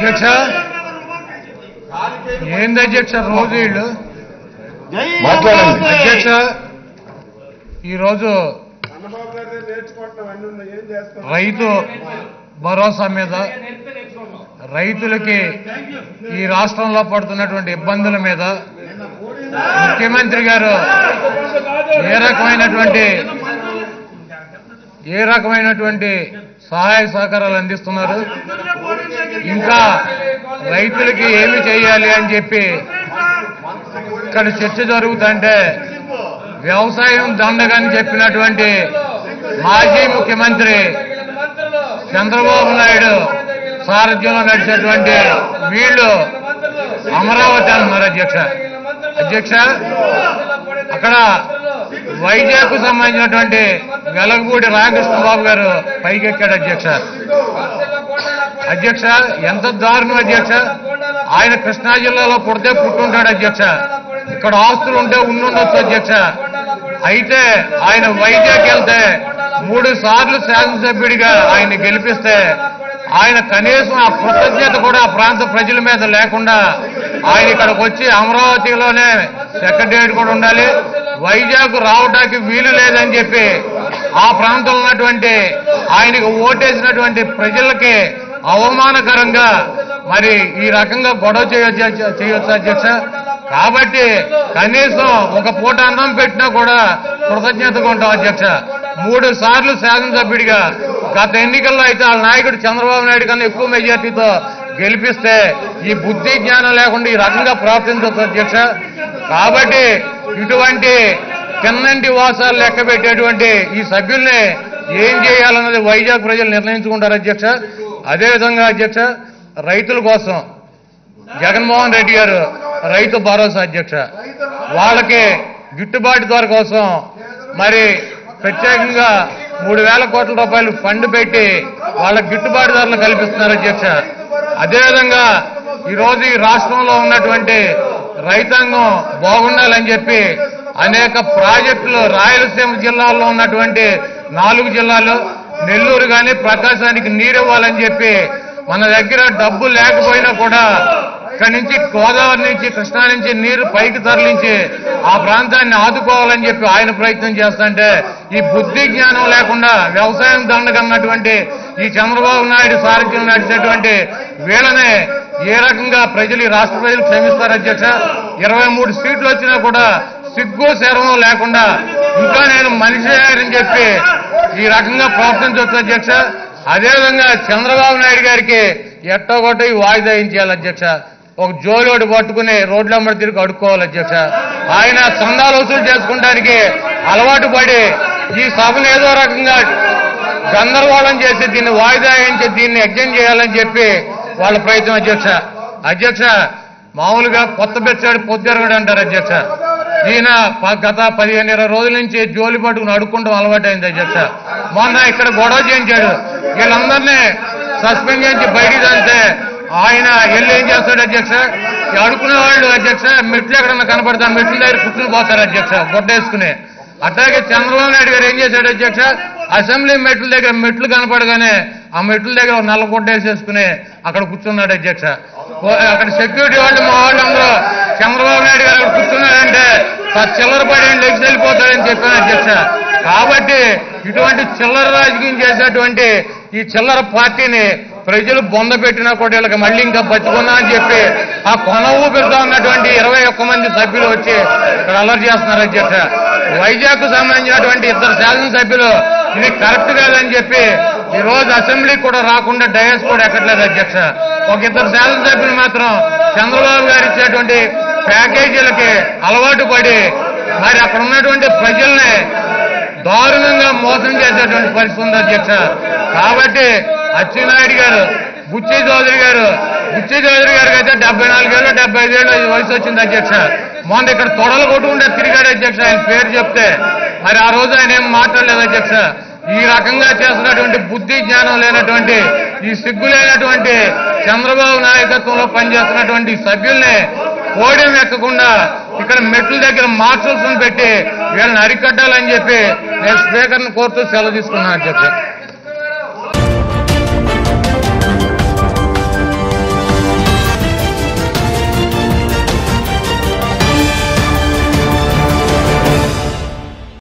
అధ్యక్ష ఏంది అధ్యక్ష రోజు వీళ్ళు మాట్లాడండి. అధ్యక్ష ఈరోజు రైతు భరోసా మీద రైతులకి ఈ రాష్ట్రంలో పడుతున్నటువంటి ఇబ్బందుల మీద ముఖ్యమంత్రి గారు ఏ రకమైనటువంటి ఏ రకమైనటువంటి సహాయ సహకారాలు అందిస్తున్నారు ఇంకా రైతులకి ఏమి చేయాలి అని చెప్పి ఇక్కడ చర్చ జరుగుతుంటే వ్యవసాయం దండగని చెప్పినటువంటి మాజీ ముఖ్యమంత్రి చంద్రబాబు నాయుడు సారథ్యంలో నడిచేటువంటి వీళ్ళు అమరావతి అంటున్నారు అధ్యక్ష అధ్యక్ష అక్కడ వైజాగ్ కు సంబంధించినటువంటి వెలగపూడి రామకృష్ణ బాబు గారు పైకెక్కాడు అధ్యక్ష అధ్యక్ష ఎంత దారుణం అధ్యక్ష ఆయన కృష్ణా జిల్లాలో పుడితే పుట్టుంటాడు అధ్యక్ష ఇక్కడ ఆస్తులు ఉంటే ఉండుండొచ్చు అధ్యక్ష అయితే ఆయన వైజాగ్ వెళ్తే మూడు సార్లు శాసనసభ్యుడిగా ఆయన గెలిపిస్తే ఆయన కనీసం ఆ కృతజ్ఞత కూడా ఆ ప్రాంత ప్రజల మీద లేకుండా ఆయన ఇక్కడికి వచ్చి అమరావతిలోనే సెక్రటరియట్ కూడా ఉండాలి వైజాగ్ రావడానికి వీలు లేదని చెప్పి ఆ ప్రాంతంలో ఉన్నటువంటి ఆయనకు ఓటేసినటువంటి ప్రజలకి అవమానకరంగా మరి ఈ రకంగా గొడవ చేయొచ్చు చేయొచ్చు అధ్యక్ష కాబట్టి కనీసం ఒక పూట అన్నం పెట్టినా కూడా కృతజ్ఞతగా ఉంటాం అధ్యక్ష మూడు సార్లు శాసనసభ్యుడిగా గత ఎన్నికల్లో అయితే వాళ్ళ నాయకుడు చంద్రబాబు నాయుడు కన్నా ఎక్కువ మెజార్టీతో గెలిపిస్తే ఈ బుద్ధి జ్ఞానం లేకుండా ఈ రకంగా ప్రవర్తించవచ్చు అధ్యక్ష కాబట్టి ఇటువంటి చిన్నంటి వాసాలు లెక్క పెట్టేటువంటి ఈ సభ్యుల్ని ఏం చేయాలన్నది వైజాగ్ ప్రజలు నిర్ణయించుకుంటారు అధ్యక్ష అదేవిధంగా అధ్యక్ష రైతుల కోసం జగన్మోహన్ రెడ్డి గారు రైతు భరోసా అధ్యక్ష వాళ్ళకి గిట్టుబాటు ధర కోసం మరి ప్రత్యేకంగా మూడు వేల కోట్ల రూపాయలు ఫండ్ పెట్టి వాళ్ళకి గిట్టుబాటు ధరలు కల్పిస్తున్నారు అధ్యక్ష అదేవిధంగా ఈరోజు ఈ రాష్ట్రంలో ఉన్నటువంటి రైతాంగం బాగుండాలని చెప్పి అనేక ప్రాజెక్టులు రాయలసీమ జిల్లాల్లో ఉన్నటువంటి నాలుగు జిల్లాలు నెల్లూరు కానీ ప్రకాశానికి నీరు ఇవ్వాలని చెప్పి మన దగ్గర డబ్బు లేకపోయినా కూడా ఇక్కడి నుంచి గోదావరి నుంచి కృష్ణా నుంచి నీరు పైకి తరలించి ఆ ప్రాంతాన్ని ఆదుకోవాలని చెప్పి ఆయన ప్రయత్నం చేస్తుంటే ఈ బుద్ధి జ్ఞానం లేకుండా వ్యవసాయం దండగన్నటువంటి ఈ చంద్రబాబు నాయుడు సారథ్యం నడిచేటువంటి వీళ్ళనే ఏ రకంగా ప్రజలు ఈ రాష్ట్ర ప్రజలు క్షమిస్తారు అధ్యక్ష ఇరవై మూడు సీట్లు వచ్చినా కూడా సిగ్గు శరవం లేకుండా ఇంకా నేను మనిషి అని చెప్పి ఈ రకంగా ప్రవర్తించవచ్చు అధ్యక్ష అదేవిధంగా చంద్రబాబు నాయుడు గారికి ఎట్టగొట్ట ఈ వాయిదా ఏం చేయాలి అధ్యక్ష ఒక జోలోడు పట్టుకుని రోడ్లమ్మడి తిరిగి అడుక్కోవాలి అధ్యక్ష ఆయన చందాలు వసూలు చేసుకోవడానికి అలవాటు పడి ఈ సభను ఏదో రకంగా గందరగోళం చేసి దీన్ని వాయిదా వేయించి దీన్ని యజ్ఞం చేయాలని చెప్పి వాళ్ళ ప్రయత్నం అధ్యక్ష అధ్యక్ష మామూలుగా కొత్త బెచ్చాడు పొద్దురగడు అంటారు అధ్యక్ష ఈయన ప- గత పదిహేను ఇరవై రోజుల నుంచి జోలి పట్టుకుని అడుక్కుంటాం అలవాటైంది అధ్యక్ష మొన్న ఇక్కడ గొడవ చేయించాడు వీళ్ళందరినీ సస్పెండ్ చేయించి బయటికి తంటే ఆయన వెళ్ళి ఏం చేస్తాడు అధ్యక్ష ఈ అడుక్కునే వాళ్ళు అధ్యక్ష మెట్లు ఎక్కడన్నా కనపడతారు మెట్ల దగ్గర కూర్చుని పోతారు అధ్యక్ష గొడ్డేసుకుని అట్లాగే చంద్రబాబు నాయుడు గారు ఏం చేశాడు అధ్యక్ష అసెంబ్లీ మెట్ల దగ్గర మెట్లు కనపడగానే ఆ మెట్ల దగ్గర ఒక నల్ల కొట్టేసేసుకుని అక్కడ కూర్చున్నాడు అధ్యక్ష ఓ- అక్కడ సెక్యూరిటీ వాళ్ళు మా వాళ్ళందరూ చంద్రబాబు నాయుడు గారు అక్కడ కూర్చున్నారంటే ఆ చిల్లర పడి లెగ్స్ వెళ్ళిపోతారని చెప్పాను అధ్యక్ష కాబట్టి ఇటువంటి చిల్లర రాజకీయం చేసేటువంటి ఈ చిల్లర పార్టీని ప్రజలు బొంద పెట్టినా కూడా వీళ్ళకి మళ్ళీ ఇంకా బతుకున్నా అని చెప్పి ఆ కొన ఊపిరితో ఉన్నటువంటి ఇరవై ఒక్క మంది సభ్యులు వచ్చి ఇక్కడ అల్లరి చేస్తున్నారు అధ్యక్ష వైజాగ్ కు సంబంధించినటువంటి ఇద్దరు శాసనసభ్యులు ఇది కరెక్ట్ కాదని చెప్పి ఈ రోజు అసెంబ్లీకి కూడా రాకుండా డయస్ కూడా ఎక్కట్లేదు అధ్యక్ష ఒక ఇద్దరు శాసనసభ్యులు మాత్రం చంద్రబాబు గారు ఇచ్చేటువంటి ప్యాకేజీలకి అలవాటు పడి మరి అక్కడ ఉన్నటువంటి ప్రజల్ని దారుణంగా మోసం చేసేటువంటి పరిస్థితి ఉంది అధ్యక్ష కాబట్టి అచ్చెన్నాయుడు గారు బుచ్చి చౌదరి గారు బుచ్చి చౌదరి గారికి అయితే డెబ్బై నాలుగేళ్ళు డెబ్బై ఐదేళ్ళు వయసు వచ్చింది అధ్యక్ష మొన్న ఇక్కడ తొడలు కొట్టుకుంటే తిరిగాడు అధ్యక్ష ఆయన పేరు చెప్తే మరి ఆ రోజు ఆయన ఏం మాట్లాడలేదు అధ్యక్ష ఈ రకంగా చేస్తున్నటువంటి బుద్ధి జ్ఞానం లేనటువంటి ఈ సిగ్గు లేనటువంటి చంద్రబాబు నాయకత్వంలో పనిచేస్తున్నటువంటి ఈ సభ్యుల్ని పోడియం ఎక్కకుండా ఇక్కడ మెట్ల దగ్గర మార్షల్స్ పెట్టి వీళ్ళని అరికట్టాలని చెప్పి నేను స్పీకర్ని కోరుతూ సెలవు తీసుకున్నాను అధ్యక్ష